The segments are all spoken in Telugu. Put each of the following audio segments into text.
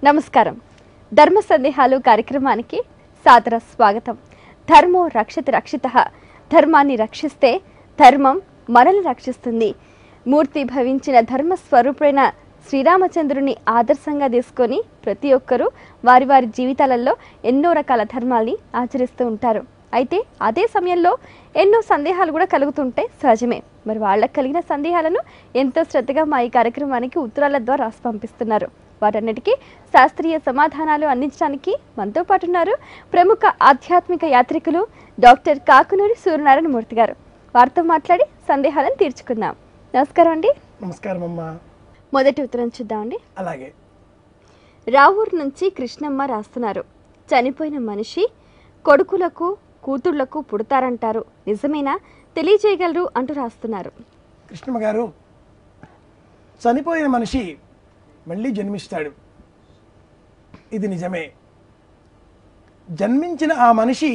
నమస్కారం ధర్మ సందేహాలు కార్యక్రమానికి సాదర స్వాగతం ధర్మో రక్షతి రక్షిత ధర్మాన్ని రక్షిస్తే ధర్మం మనల్ని రక్షిస్తుంది మూర్తి భవించిన ధర్మ స్వరూపుడైన శ్రీరామచంద్రుని ఆదర్శంగా తీసుకొని ప్రతి ఒక్కరూ వారి వారి జీవితాలలో ఎన్నో రకాల ధర్మాల్ని ఆచరిస్తూ ఉంటారు అయితే అదే సమయంలో ఎన్నో సందేహాలు కూడా కలుగుతుంటాయి సహజమే మరి వాళ్ళకి కలిగిన సందేహాలను ఎంతో శ్రద్ధగా మా ఈ కార్యక్రమానికి ఉత్తరాల ద్వారా రాసి పంపిస్తున్నారు వాటన్నిటికీ శాస్త్రీయ సమాధానాలు అందించడానికి మనతో పాటు ఉన్నారు ప్రముఖ ఆధ్యాత్మిక యాత్రికులు డాక్టర్ కాకునూరి సూర్యనారాయణ మూర్తి గారు వారితో మాట్లాడి సందేహాలను తీర్చుకుందాం నమస్కారం అండి నమస్కారం అమ్మా మొదటి ఉత్తరం చూద్దామండి అలాగే రావూరు నుంచి కృష్ణమ్మ రాస్తున్నారు చనిపోయిన మనిషి కొడుకులకు కూతుళ్లకు పుడతారంటారు నిజమేనా తెలియజేయగలరు అంటూ రాస్తున్నారు కృష్ణమ్మ గారు చనిపోయిన మనిషి మళ్ళీ జన్మిస్తాడు ఇది నిజమే జన్మించిన ఆ మనిషి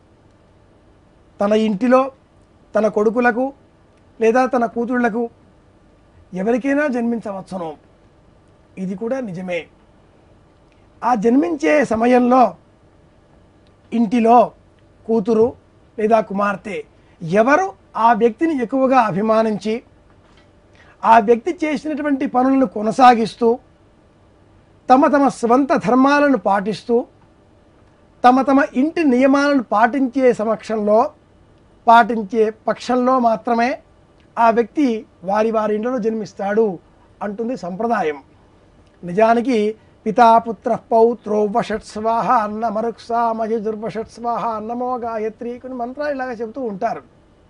తన ఇంటిలో తన కొడుకులకు లేదా తన కూతుళ్లకు ఎవరికైనా జన్మించవచ్చును ఇది కూడా నిజమే ఆ జన్మించే సమయంలో ఇంటిలో కూతురు లేదా కుమార్తె ఎవరు ఆ వ్యక్తిని ఎక్కువగా అభిమానించి ఆ వ్యక్తి చేసినటువంటి పనులను కొనసాగిస్తూ తమ తమ స్వంత ధర్మాలను పాటిస్తూ తమ తమ ఇంటి నియమాలను పాటించే సమక్షంలో పాటించే పక్షంలో మాత్రమే ఆ వ్యక్తి వారి వారి ఇంట్లో జన్మిస్తాడు అంటుంది సంప్రదాయం నిజానికి పితాపుత్ర పౌత్రో వషట్ స్వాహ అన్న మరుక్సా మహిదుర్వషట్ స్వాహ అన్నమో గాయత్రి కొన్ని మంత్రాలు ఇలాగ చెబుతూ ఉంటారు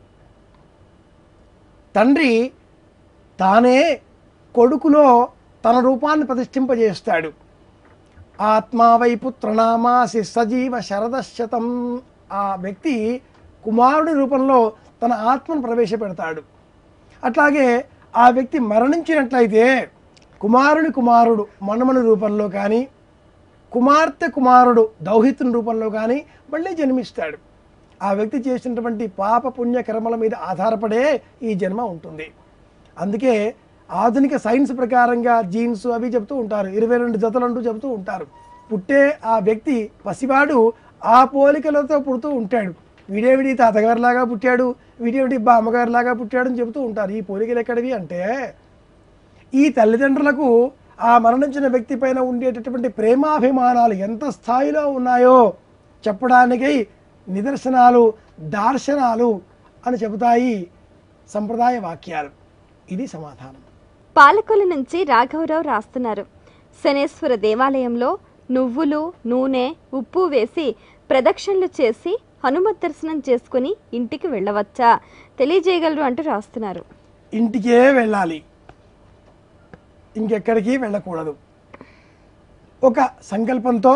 తండ్రి తానే కొడుకులో తన రూపాన్ని ప్రతిష్ఠింపజేస్తాడు ఆత్మావై పుత్రనామాసి సజీవ శరదశతం ఆ వ్యక్తి కుమారుడి రూపంలో తన ఆత్మను ప్రవేశపెడతాడు అట్లాగే ఆ వ్యక్తి మరణించినట్లయితే కుమారుని కుమారుడు మనుమని రూపంలో కానీ కుమార్తె కుమారుడు దౌహితుని రూపంలో కానీ మళ్ళీ జన్మిస్తాడు ఆ వ్యక్తి చేసినటువంటి పాప పుణ్య కర్మల మీద ఆధారపడే ఈ జన్మ ఉంటుంది అందుకే ఆధునిక సైన్స్ ప్రకారంగా జీన్స్ అవి చెప్తూ ఉంటారు ఇరవై రెండు జతలు అంటూ చెబుతూ ఉంటారు పుట్టే ఆ వ్యక్తి పసివాడు ఆ పోలికలతో పుడుతూ ఉంటాడు వీడేవిడి తాతగారిలాగా పుట్టాడు వీడేవిడి బామ్మగారిలాగా పుట్టాడు అని చెబుతూ ఉంటారు ఈ పోలికలు ఎక్కడివి అంటే ఈ తల్లిదండ్రులకు ఆ మరణించిన వ్యక్తి పైన ఉండేటటువంటి ప్రేమాభిమానాలు ఎంత స్థాయిలో ఉన్నాయో చెప్పడానికై నిదర్శనాలు దార్శనాలు అని చెబుతాయి సంప్రదాయ వాక్యాలు ఇది సమాధానం పాలకొల నుంచి రాఘవరావు రాస్తున్నారు శనేశ్వర దేవాలయంలో నువ్వులు నూనె ఉప్పు వేసి ప్రదక్షిణలు చేసి హనుమత్ దర్శనం చేసుకుని ఇంటికి వెళ్ళవచ్చా తెలియజేయగలరు అంటూ రాస్తున్నారు ఇంటికే వెళ్ళాలి ఇంకెక్కడికి వెళ్ళకూడదు ఒక సంకల్పంతో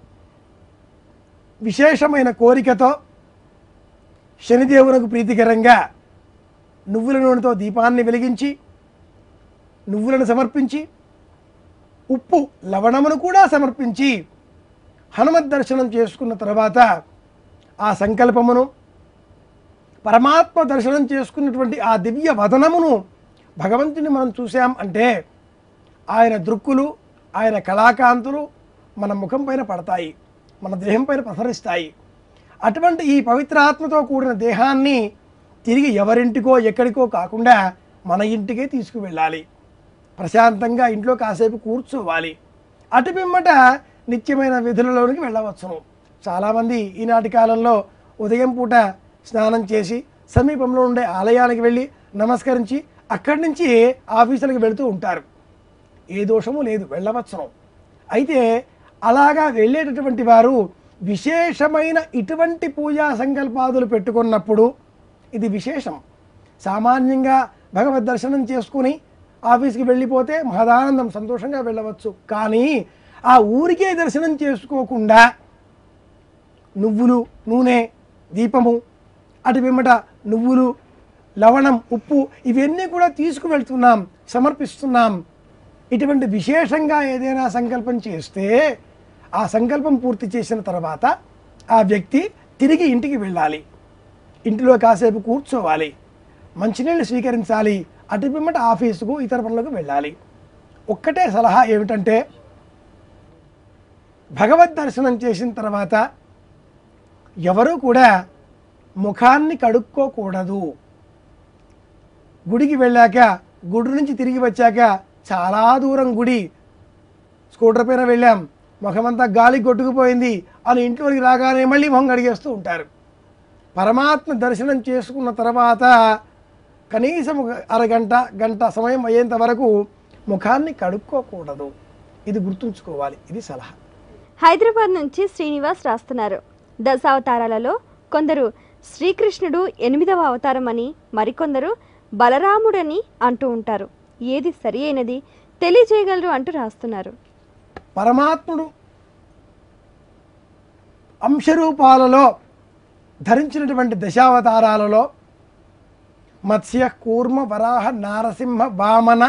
విశేషమైన కోరికతో శనిదేవునకు ప్రీతికరంగా నువ్వుల నూనెతో దీపాన్ని వెలిగించి నువ్వులను సమర్పించి ఉప్పు లవణమును కూడా సమర్పించి హనుమత్ దర్శనం చేసుకున్న తర్వాత ఆ సంకల్పమును పరమాత్మ దర్శనం చేసుకున్నటువంటి ఆ దివ్య వదనమును భగవంతుని మనం చూసాం అంటే ఆయన దృక్కులు ఆయన కళాకాంతులు మన ముఖం పైన పడతాయి మన దేహం పైన ప్రసరిస్తాయి అటువంటి ఈ పవిత్రాత్మతో కూడిన దేహాన్ని తిరిగి ఎవరింటికో ఎక్కడికో కాకుండా మన ఇంటికే తీసుకువెళ్ళాలి ప్రశాంతంగా ఇంట్లో కాసేపు కూర్చోవాలి అటు పిమ్మట నిత్యమైన విధులలోనికి వెళ్ళవచ్చును చాలామంది ఈనాటి కాలంలో ఉదయం పూట స్నానం చేసి సమీపంలో ఉండే ఆలయానికి వెళ్ళి నమస్కరించి అక్కడి నుంచి ఆఫీసులకు వెళుతూ ఉంటారు ఏ దోషము లేదు వెళ్ళవచ్చును అయితే అలాగా వెళ్ళేటటువంటి వారు విశేషమైన ఇటువంటి పూజా సంకల్పాదులు పెట్టుకున్నప్పుడు ఇది విశేషం సామాన్యంగా భగవద్ దర్శనం చేసుకుని ఆఫీస్కి వెళ్ళిపోతే మహదానందం సంతోషంగా వెళ్ళవచ్చు కానీ ఆ ఊరికే దర్శనం చేసుకోకుండా నువ్వులు నూనె దీపము అటు పిమ్మట నువ్వులు లవణం ఉప్పు ఇవన్నీ కూడా తీసుకువెళ్తున్నాం సమర్పిస్తున్నాం ఇటువంటి విశేషంగా ఏదైనా సంకల్పం చేస్తే ఆ సంకల్పం పూర్తి చేసిన తర్వాత ఆ వ్యక్తి తిరిగి ఇంటికి వెళ్ళాలి ఇంటిలో కాసేపు కూర్చోవాలి మంచినీళ్ళు స్వీకరించాలి అటు పిమ్మట ఆఫీసుకు ఇతర పనులకు వెళ్ళాలి ఒక్కటే సలహా ఏమిటంటే భగవద్ దర్శనం చేసిన తర్వాత ఎవరు కూడా ముఖాన్ని కడుక్కోకూడదు గుడికి వెళ్ళాక గుడి నుంచి తిరిగి వచ్చాక చాలా దూరం గుడి స్కూటర్ పైన వెళ్ళాం ముఖమంతా గాలి కొట్టుకుపోయింది అని ఇంట్లోకి రాగానే మళ్ళీ మొహం కడిగేస్తూ ఉంటారు పరమాత్మ దర్శనం చేసుకున్న తర్వాత కనీసం ఒక అరగంట గంట సమయం అయ్యేంత వరకు ముఖాన్ని కడుక్కోకూడదు ఇది గుర్తుంచుకోవాలి ఇది సలహా హైదరాబాద్ నుంచి శ్రీనివాస్ రాస్తున్నారు దశావతారాలలో కొందరు శ్రీకృష్ణుడు ఎనిమిదవ అవతారం అని మరికొందరు బలరాముడని అంటూ ఉంటారు ఏది సరి అయినది తెలియజేయగలరు అంటూ రాస్తున్నారు పరమాత్ముడు అంశరూపాలలో ధరించినటువంటి దశావతారాలలో మత్స్య కూర్మ వరాహ నారసింహ వామన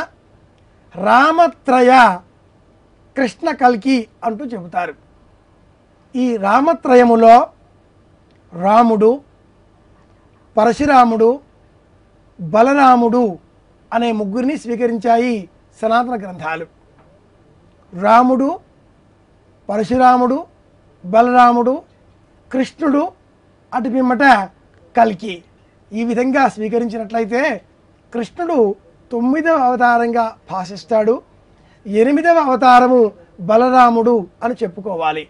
రామత్రయ కృష్ణ కల్కి అంటూ చెబుతారు ఈ రామత్రయములో రాముడు పరశురాముడు బలరాముడు అనే ముగ్గురిని స్వీకరించాయి సనాతన గ్రంథాలు రాముడు పరశురాముడు బలరాముడు కృష్ణుడు అటు పిమ్మట కల్కి ఈ విధంగా స్వీకరించినట్లయితే కృష్ణుడు తొమ్మిదవ అవతారంగా భాషిస్తాడు ఎనిమిదవ అవతారము బలరాముడు అని చెప్పుకోవాలి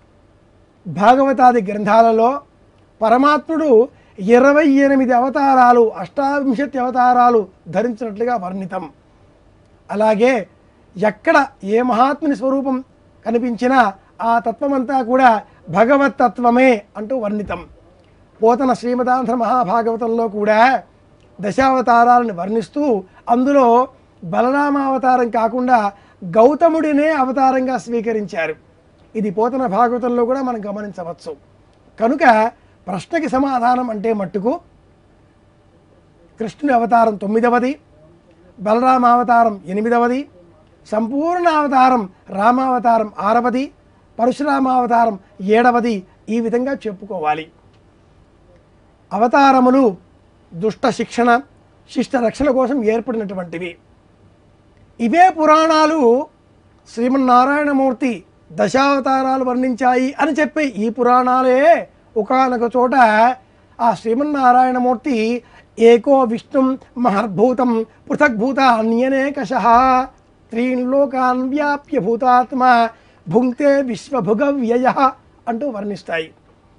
భాగవతాది గ్రంథాలలో పరమాత్ముడు ఇరవై ఎనిమిది అవతారాలు అష్టావింశతి అవతారాలు ధరించినట్లుగా వర్ణితం అలాగే ఎక్కడ ఏ మహాత్ముని స్వరూపం కనిపించినా ఆ తత్వమంతా కూడా భగవత్ తత్వమే అంటూ వర్ణితం పోతన శ్రీమదాంధ్ర మహాభాగవతంలో కూడా దశావతారాలను వర్ణిస్తూ అందులో బలరామావతారం కాకుండా గౌతముడినే అవతారంగా స్వీకరించారు ఇది పోతన భాగవతంలో కూడా మనం గమనించవచ్చు కనుక ప్రశ్నకి సమాధానం అంటే మట్టుకు కృష్ణుని అవతారం తొమ్మిదవది బలరామ అవతారం ఎనిమిదవది సంపూర్ణ అవతారం రామావతారం ఆరవది పరశురామావతారం ఏడవది ఈ విధంగా చెప్పుకోవాలి అవతారములు దుష్ట శిక్షణ శిష్ట రక్షణ కోసం ఏర్పడినటువంటివి ఇవే పురాణాలు శ్రీమన్నారాయణమూర్తి దశావతారాలు వర్ణించాయి అని చెప్పి ఈ పురాణాలే ఒకనొక చోట ఆ శ్రీమన్నారాయణమూర్తి ఏకో విష్ణుం మహర్భూతం పృథగ్భూత అన్యనేకశ త్రీన్ లోకాన్ వ్యాప్య భూతాత్మ భుంక్తే విశ్వభుగ వ్యయ అంటూ వర్ణిస్తాయి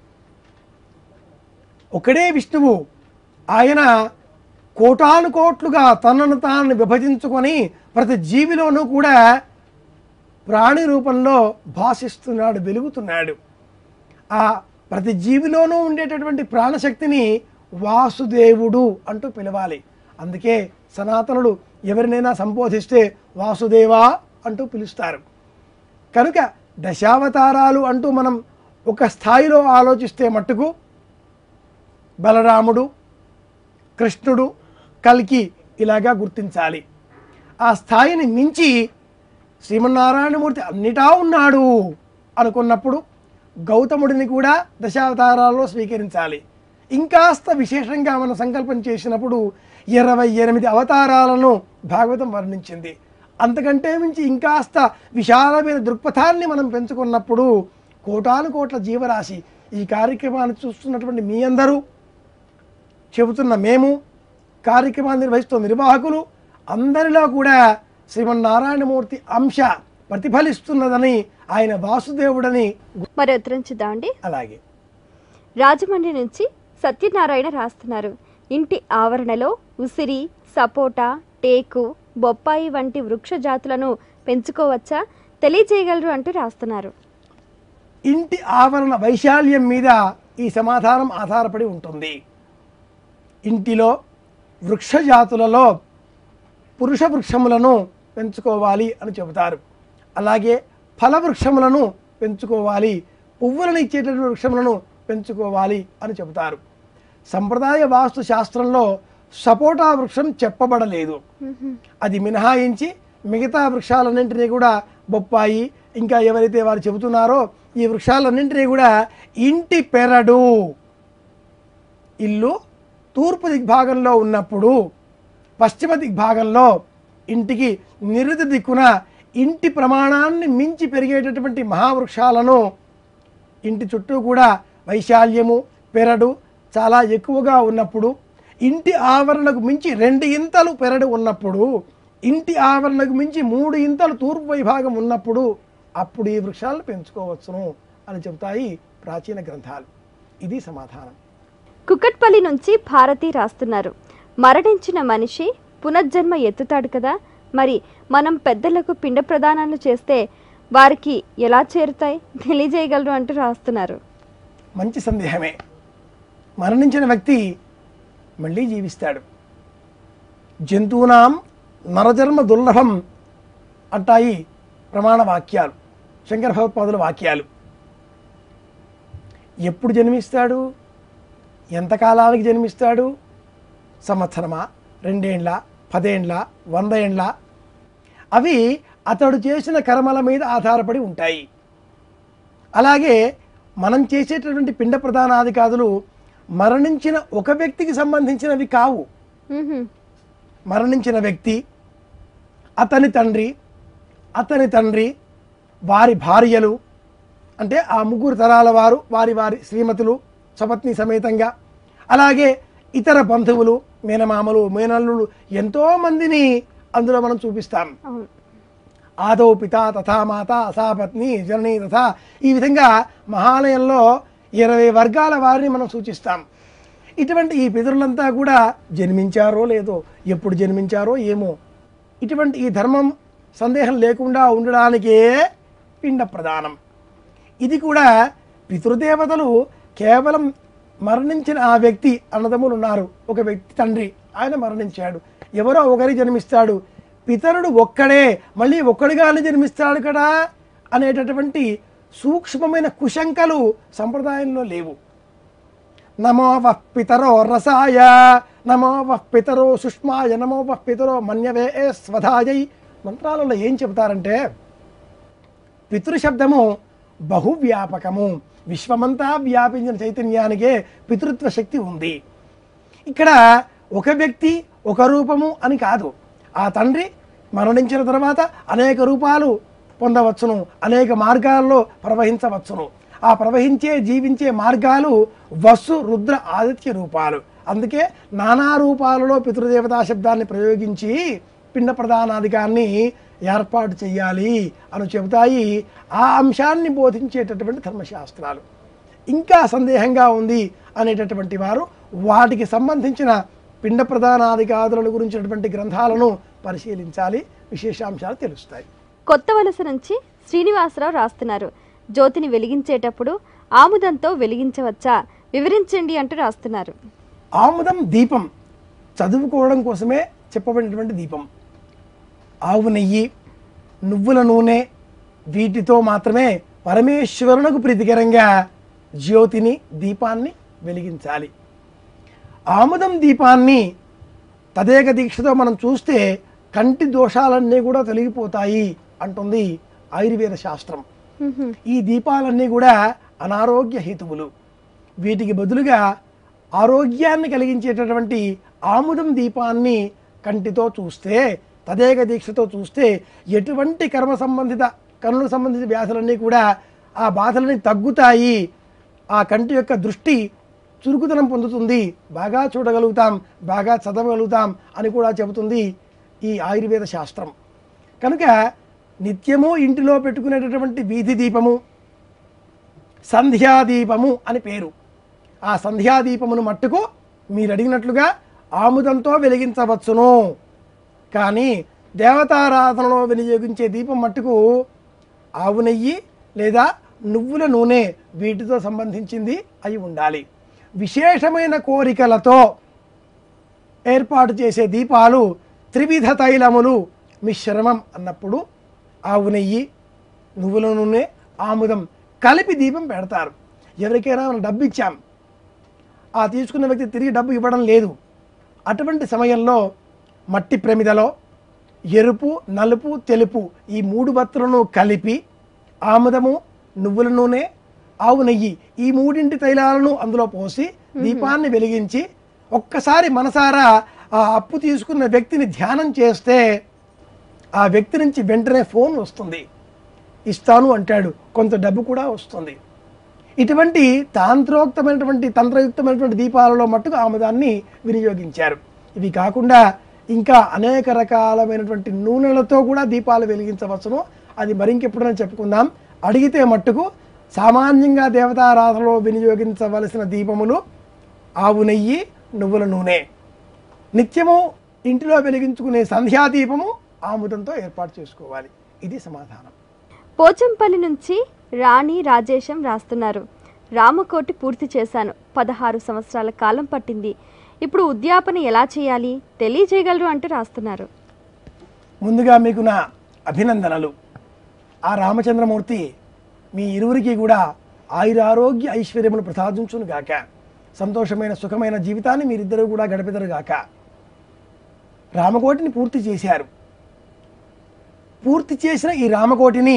ఒకడే విష్ణువు ఆయన కోటాను కోట్లుగా తనను తాను విభజించుకొని ప్రతి జీవిలోనూ కూడా ప్రాణి రూపంలో భాషిస్తున్నాడు వెలుగుతున్నాడు ఆ ప్రతి జీవిలోనూ ఉండేటటువంటి ప్రాణశక్తిని వాసుదేవుడు అంటూ పిలవాలి అందుకే సనాతనుడు ఎవరినైనా సంబోధిస్తే వాసుదేవా అంటూ పిలుస్తారు కనుక దశావతారాలు అంటూ మనం ఒక స్థాయిలో ఆలోచిస్తే మట్టుకు బలరాముడు కృష్ణుడు కల్కి ఇలాగా గుర్తించాలి ఆ స్థాయిని మించి శ్రీమన్నారాయణమూర్తి అన్నిటా ఉన్నాడు అనుకున్నప్పుడు గౌతముడిని కూడా దశావతారాల్లో స్వీకరించాలి ఇంకాస్త విశేషంగా మనం సంకల్పం చేసినప్పుడు ఇరవై ఎనిమిది అవతారాలను భాగవతం వర్ణించింది అంతకంటే మించి ఇంకాస్త విశాలమైన దృక్పథాన్ని మనం పెంచుకున్నప్పుడు కోటాను కోట్ల జీవరాశి ఈ కార్యక్రమాన్ని చూస్తున్నటువంటి మీ అందరూ చెబుతున్న మేము కార్యక్రమాన్ని నిర్వహిస్తున్న నిర్వాహకులు అందరిలో కూడా శ్రీమన్నారాయణమూర్తి అంశ ప్రతిఫలిస్తున్నదని ఆయన వాసుదేవుడని గు- మరి ఉత్తరం చూద్దామండి అలాగే రాజమండ్రి నుంచి సత్యనారాయణ రాస్తున్నారు ఇంటి ఆవరణలో ఉసిరి సపోటా టేకు బొప్పాయి వంటి వృక్ష జాతులను పెంచుకోవచ్చా తెలియజేయగలరు అంటూ రాస్తున్నారు ఇంటి ఆవరణ వైశాల్యం మీద ఈ సమాధానం ఆధారపడి ఉంటుంది ఇంటిలో వృక్ష జాతులలో పురుష వృక్షములను పెంచుకోవాలి అని చెబుతారు అలాగే ఫల వృక్షములను పెంచుకోవాలి పువ్వులను ఇచ్చేటటువంటి వృక్షములను పెంచుకోవాలి అని చెబుతారు సంప్రదాయ వాస్తు శాస్త్రంలో సపోటా వృక్షం చెప్పబడలేదు అది మినహాయించి మిగతా వృక్షాలన్నింటినీ కూడా బొప్పాయి ఇంకా ఎవరైతే వారు చెబుతున్నారో ఈ వృక్షాలన్నింటినీ కూడా ఇంటి పెరడు ఇల్లు తూర్పు దిగ్భాగంలో ఉన్నప్పుడు పశ్చిమ దిగ్భాగంలో ఇంటికి నిరుతి దిక్కున ఇంటి ప్రమాణాన్ని మించి పెరిగేటటువంటి మహావృక్షాలను ఇంటి చుట్టూ కూడా వైశాల్యము పెరడు చాలా ఎక్కువగా ఉన్నప్పుడు ఇంటి ఆవరణకు మించి రెండు ఇంతలు పెరడు ఉన్నప్పుడు ఇంటి ఆవరణకు మించి మూడు ఇంతలు తూర్పు వైభాగం ఉన్నప్పుడు అప్పుడు ఈ వృక్షాలను పెంచుకోవచ్చును అని చెబుతాయి ప్రాచీన గ్రంథాలు ఇది సమాధానం కుకట్పల్లి నుంచి భారతి రాస్తున్నారు మరణించిన మనిషి పునర్జన్మ ఎత్తుతాడు కదా మరి మనం పెద్దలకు పిండ ప్రదానాలు చేస్తే వారికి ఎలా చేరుతాయి తెలియజేయగలరు అంటూ రాస్తున్నారు మంచి సందేహమే మరణించిన వ్యక్తి మళ్ళీ జీవిస్తాడు జంతువునాం నరజన్మ దుర్లభం అంటాయి ప్రమాణ వాక్యాలు శంకర భగవత్పాదుల వాక్యాలు ఎప్పుడు జన్మిస్తాడు ఎంతకాలానికి జన్మిస్తాడు సంవత్సరమా రెండేండ్ల పదేండ్ల వంద ఏండ్ల అవి అతడు చేసిన కర్మల మీద ఆధారపడి ఉంటాయి అలాగే మనం చేసేటటువంటి పిండ ప్రధానాధికారులు మరణించిన ఒక వ్యక్తికి సంబంధించినవి కావు మ్మ్హ్మ్. మరణించిన వ్యక్తి అతని తండ్రి అతని తండ్రి వారి భార్యలు అంటే ఆ ముగ్గురు తరాల వారు వారి వారి శ్రీమతులు సపత్ని సమేతంగా అలాగే ఇతర బంధువులు మేనమామలు మేనల్లులు ఎంతోమందిని అందులో మనం చూపిస్తాం అవును ఆదౌ పిత తథా మాత సా పత్ని జనని తథా ఈ విధంగా మహాలయంలో ఇరవై వర్గాల వారిని మనం సూచిస్తాం ఇటువంటి ఈ పితరులంతా కూడా జన్మించారో లేదో ఎప్పుడు జన్మించారో ఏమో ఇటువంటి ఈ ధర్మం సందేహం లేకుండా ఉండడానికే పిండ ప్రదానం ఇది కూడా పితృదేవతలు కేవలం మరణించిన ఆ వ్యక్తి అన్నదమ్ములు ఉన్నారు ఒక వ్యక్తి తండ్రి ఆయన మరణించాడు ఎవరో ఒకరి జన్మిస్తాడు పితరుడు ఒక్కడే మళ్ళీ ఒక్కడిగానే జన్మిస్తాడు కదా అనేటటువంటి సూక్ష్మమైన కుశంకలు సంప్రదాయంలో లేవు నమో వః పితరో రసాయ నమో వః పితరో సుష్మాయ నమో వః పితరో మన్యవే స్వధాయై మంత్రాలలో ఏం చెబుతారంటే పితృశబ్దము బహువ్యాపకము విశ్వమంతా వ్యాపించిన చైతన్యానికే పితృత్వ శక్తి ఉంది ఇక్కడ ఒక వ్యక్తి ఒక రూపము అని కాదు ఆ తండ్రి మరణించిన తర్వాత అనేక రూపాలు పొందవచ్చును అనేక మార్గాల్లో ప్రవహించవచ్చును ఆ ప్రవహించే జీవించే మార్గాలు వస్సు రుద్ర ఆదిత్య రూపాలు అందుకే నానా రూపాలలో పితృదేవతా శబ్దాన్ని ప్రయోగించి పిండ ప్రధానాధికాన్ని ఏర్పాటు చేయాలి అని చెబుతాయి ఆ అంశాన్ని బోధించేటటువంటి ధర్మశాస్త్రాలు ఇంకా సందేహంగా ఉంది అనేటటువంటి వారు వాటికి సంబంధించిన పిండ ప్రధానాధికారుల గురించినటువంటి గ్రంథాలను పరిశీలించాలి విశేషాంశాలు తెలుస్తాయి కొత్త వలస నుంచి శ్రీనివాసరావు రాస్తున్నారు జ్యోతిని వెలిగించేటప్పుడు ఆముదంతో వెలిగించవచ్చా వివరించండి అంటూ రాస్తున్నారు ఆముదం దీపం చదువుకోవడం కోసమే చెప్పబడినటువంటి దీపం ఆవు నెయ్యి నువ్వుల నూనె వీటితో మాత్రమే పరమేశ్వరునకు ప్రీతికరంగా జ్యోతిని దీపాన్ని వెలిగించాలి ఆముదం దీపాన్ని తదేక దీక్షతో మనం చూస్తే కంటి దోషాలన్నీ కూడా తొలగిపోతాయి అంటుంది ఆయుర్వేద శాస్త్రం మ్మ్హ్మ్. ఈ దీపాలన్నీ కూడా అనారోగ్య హేతువులు వీటికి బదులుగా ఆరోగ్యాన్ని కలిగించేటటువంటి ఆముదం దీపాన్ని కంటితో చూస్తే తదేక దీక్షతో చూస్తే ఎటువంటి కర్మ సంబంధిత కన్నుల సంబంధిత వ్యాధులన్నీ కూడా ఆ బాధలని తగ్గుతాయి ఆ కంటి యొక్క దృష్టి చురుకుదనం పొందుతుంది బాగా చూడగలుగుతాం బాగా చదవగలుగుతాం అని కూడా చెబుతుంది ఈ ఆయుర్వేద శాస్త్రం కనుక నిత్యము ఇంటిలో పెట్టుకునేటటువంటి వీధి దీపము సంధ్యాదీపము అని పేరు ఆ సంధ్యాదీపమును మట్టుకు మీరు అడిగినట్లుగా ఆముదంతో వెలిగించవచ్చును కానీ దేవతారాధనలో వినియోగించే దీపం మట్టుకు ఆవు నెయ్యి లేదా నువ్వుల నూనె వీటితో సంబంధించింది అయి ఉండాలి విశేషమైన కోరికలతో ఏర్పాటు చేసే దీపాలు త్రివిధ తైలములు మిశ్రమం అన్నప్పుడు ఆవు నెయ్యి నువ్వుల నూనె ఆముదం కలిపి దీపం పెడతారు ఎవరికైనా మనం డబ్బు ఇచ్చాం ఆ తీసుకున్న వ్యక్తి తిరిగి డబ్బు ఇవ్వడం లేదు అటువంటి సమయంలో మట్టి ప్రమిదలో ఎరుపు నలుపు తెలుపు ఈ మూడు బత్తులను కలిపి ఆముదము నువ్వుల నూనె ఆవు నెయ్యి ఈ మూడింటి తైలాలను అందులో పోసి దీపాన్ని వెలిగించి ఒక్కసారి మనసారా ఆ అప్పు తీసుకున్న వ్యక్తిని ధ్యానం చేస్తే ఆ వ్యక్తి నుంచి వెంటనే ఫోన్ వస్తుంది ఇస్తాను అంటాడు కొంత డబ్బు కూడా వస్తుంది ఇటువంటి తాంత్రోక్తమైనటువంటి తంత్రయుక్తమైనటువంటి దీపాలలో మట్టుకు ఆమె దాన్ని వినియోగించారు ఇవి కాకుండా ఇంకా అనేక రకాలమైనటువంటి నూనెలతో కూడా దీపాలు వెలిగించవచ్చును అది మరింకెప్పుడైనా చెప్పుకుందాం అడిగితే మట్టుకు సామాన్యంగా దేవతారాధనలో వినియోగించవలసిన దీపములు ఆవు నెయ్యి నువ్వుల నూనె నిత్యము ఇంటిలో వెలిగించుకునే సంధ్యాదీపము ఆముదంతో ఏర్పాటు చేసుకోవాలి ఇది సమాధానం పోచంపల్లి నుంచి రాణి రాజేశం రాస్తున్నారు రామకోటి పూర్తి చేశాను పదహారు సంవత్సరాల కాలం పట్టింది ఇప్పుడు ఉద్యాపన ఎలా చేయాలి తెలియజేయగలరు అంటూ రాస్తున్నారు ముందుగా మీకు నా అభినందనలు ఆ రామచంద్రమూర్తి మీ ఇరువురికి కూడా ఆయురారోగ్య ఐశ్వర్యములు ప్రసాదించును గాక సంతోషమైన సుఖమైన జీవితాన్ని మీరిద్దరూ కూడా గడిపెదరు గాక రామకోటిని పూర్తి చేశారు పూర్తి చేసిన ఈ రామకోటిని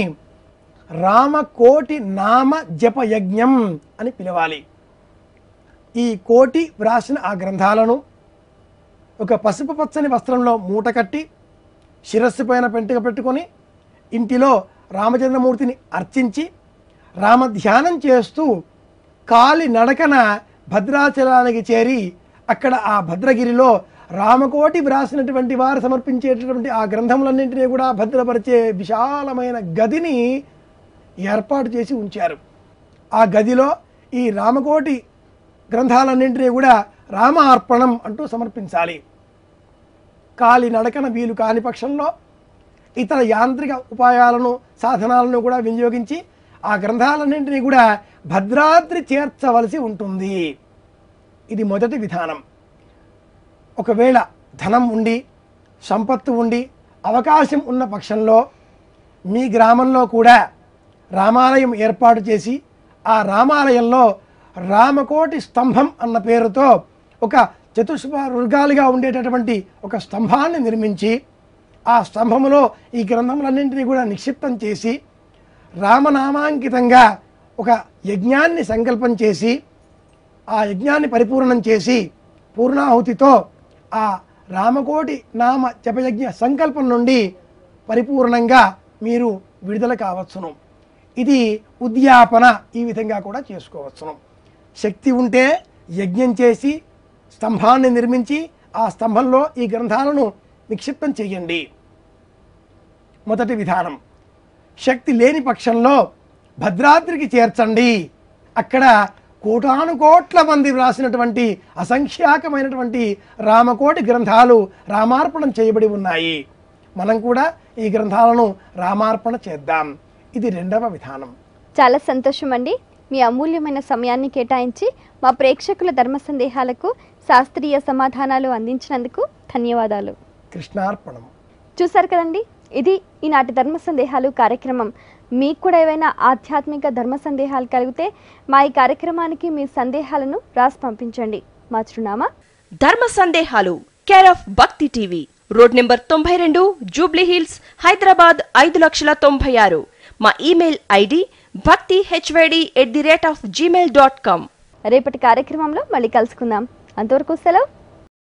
రామకోటి నామ జప యజ్ఞం అని పిలవాలి ఈ కోటి వ్రాసిన ఆ గ్రంథాలను ఒక పసుపు పచ్చని వస్త్రంలో మూట కట్టి శిరస్సు పైన పెంటుక పెట్టుకొని ఇంటిలో రామచంద్రమూర్తిని అర్చించి రామధ్యానం చేస్తూ కాలి నడకన భద్రాచలానికి చేరి అక్కడ ఆ భద్రగిరిలో రామకోటి వ్రాసినటువంటి వారు సమర్పించేటటువంటి ఆ గ్రంథములన్నింటినీ కూడా భద్రపరిచే విశాలమైన గదిని ఏర్పాటు చేసి ఉంచారు ఆ గదిలో ఈ రామకోటి గ్రంథాలన్నింటినీ కూడా రామ అర్పణం అంటూ సమర్పించాలి కాలి నడకన వీలు కాని పక్షంలో ఇతర యాంత్రిక ఉపాయాలను సాధనాలను కూడా వినియోగించి ఆ గ్రంథాలన్నింటినీ కూడా భద్రాద్రి చేర్చవలసి ఉంటుంది ఇది మొదటి విధానం ఒకవేళ ధనం ఉండి సంపత్తు ఉండి అవకాశం ఉన్న పక్షంలో మీ గ్రామంలో కూడా రామాలయం ఏర్పాటు చేసి ఆ రామాలయంలో రామకోటి స్తంభం అన్న పేరుతో ఒక చతుష్వర్గాలుగా ఉండేటటువంటి ఒక స్తంభాన్ని నిర్మించి ఆ స్తంభములో ఈ గ్రంథములన్నింటినీ కూడా నిక్షిప్తం చేసి రామనామాంకితంగా ఒక యజ్ఞాన్ని సంకల్పం చేసి ఆ యజ్ఞాన్ని పరిపూర్ణం చేసి పూర్ణాహుతితో ఆ రామకోటి నామ జపయజ్ఞ సంకల్పం నుండి పరిపూర్ణంగా మీరు విడుదల కావచ్చును ఇది ఉద్యాపన ఈ విధంగా కూడా చేసుకోవచ్చును శక్తి ఉంటే యజ్ఞం చేసి స్తంభాన్ని నిర్మించి ఆ స్తంభంలో ఈ గ్రంథాలను నిక్షిప్తం చేయండి మొదటి విధానం శక్తి లేని పక్షంలో భద్రాద్రికి చేర్చండి అక్కడ కోటాను కోట్ల మంది వ్రాసినటువంటి అసంఖ్యాకమైనటువంటి రామకోటి గ్రంథాలు రామార్పణం చేయబడి ఉన్నాయి మనం కూడా ఈ గ్రంథాలను రామార్పణ చేద్దాం ఇది రెండవ విధానం చాలా సంతోషం అండి మీ అమూల్యమైన సమయాన్ని కేటాయించి మా ప్రేక్షకుల ధర్మ సందేహాలకు శాస్త్రీయ సమాధానాలు అందించినందుకు ధన్యవాదాలు కృష్ణార్పణం చూసారు కదండి ఇది ఈనాటి ధర్మ సందేహాలు కార్యక్రమం మీకు కూడా ఏవైనా ఆధ్యాత్మిక ధర్మ సందేహాలు కలిగితే మా ఈ కార్యక్రమానికి మీ సందేహాలను రాసి పంపించండి మా చిరునామా ధర్మ సందేహాలు care of Bhakti TV road number తొంభై రెండు జూబ్లీ హిల్స్ హైదరాబాద్ ఐదు లక్షల తొంభై ఆరు మా email ID Bhakti HYD at the rate of Gmail dot com రేపటి కార్యక్రమంలో మళ్ళీ కలుసుకుందాం అంతవరకు సెలవు